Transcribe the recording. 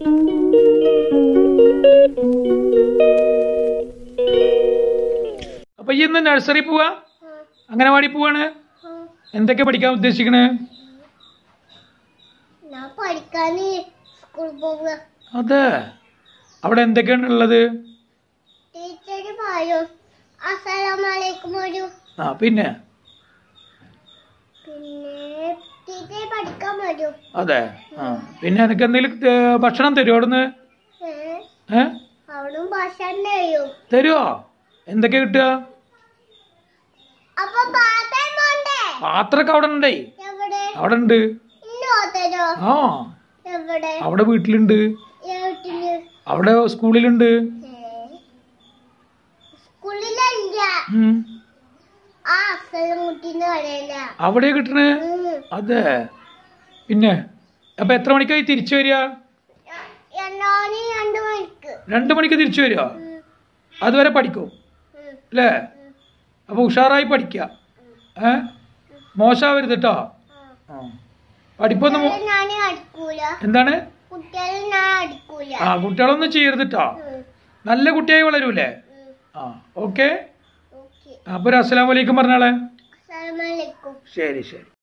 അപ്പൊ ഈ ഇന്ന് നഴ്സറി പോവാ അംഗനവാടി പോവാണ് എന്തൊക്കെ പഠിക്കാൻ ഉദ്ദേശിക്കണേ ഞാൻ പഠിക്കാന് സ്കൂൾ പോവുക അതെ അവിടെ എന്തൊക്കെയാണ് ഉള്ളത് ടീച്ചർ പറയും അസലാമലൈക്കും ഒരു ആ പിന്നെ പിന്നെ ടീച്ചർ പഠിക്കാൻ വരും അതെ ആ പിന്നെ എനിക്ക് എന്തെങ്കിലും ഏ, ഭക്ഷണം തരുമോ അവിടുന്ന് ഏ ഏ അവിടും ഭക്ഷണം തരും തരുമോ എന്തൊക്കെ കിട്ടുക അപ്പൊ പാത്രം പോണ്ടേ പാത്രമൊക്കെ അവിടെ ഉണ്ടേ എവിടെ അവിടെ ഉണ്ട് ഇന്നോ തരോ ആ എവിടെ അവിടെ വീട്ടിലുണ്ട് വീട്ടില് അവിടെ സ്കൂളിലുണ്ട് സ്കൂളിലല്ല ഉം. ആ അസലം കുട്ടീന്ന് പറയല അവിടെ കിട്ടണേ അതെ പിന്നെ അപ്പൊ എത്ര മണിക്കായി തിരിച്ചു വരിക എന്നാണ് രണ്ടു മണിക്ക് രണ്ട് മണിക്ക് തിരിച്ചു വരിക ഉം, അതുവരെ പഠിക്കും ഉം, അല്ലേ അപ്പൊ ഉഷാറായി പഠിക്കുക ഏ മോശമാവരുത് കേട്ടോ ആ. ആ പഠിപ്പൊന്നും മോ- കുട്ടികളെ ഞാൻ അടിക്കൂല എന്താണ് കുട്ടികളെ ഞാൻ അടിക്കൂല ആ കുട്ടികളൊന്നും ചെയ്യരുത് കേട്ടോ ഉം, നല്ല കുട്ടിയായി വളരൂലേ ഉം, ആ ഓക്കെ ഓക്കെ അപ്പൊ ഒരു അസ്സലാമു അലൈക്കും പറഞ്ഞാളെ അസ്സലാമലൈക്കും ശരി ശരി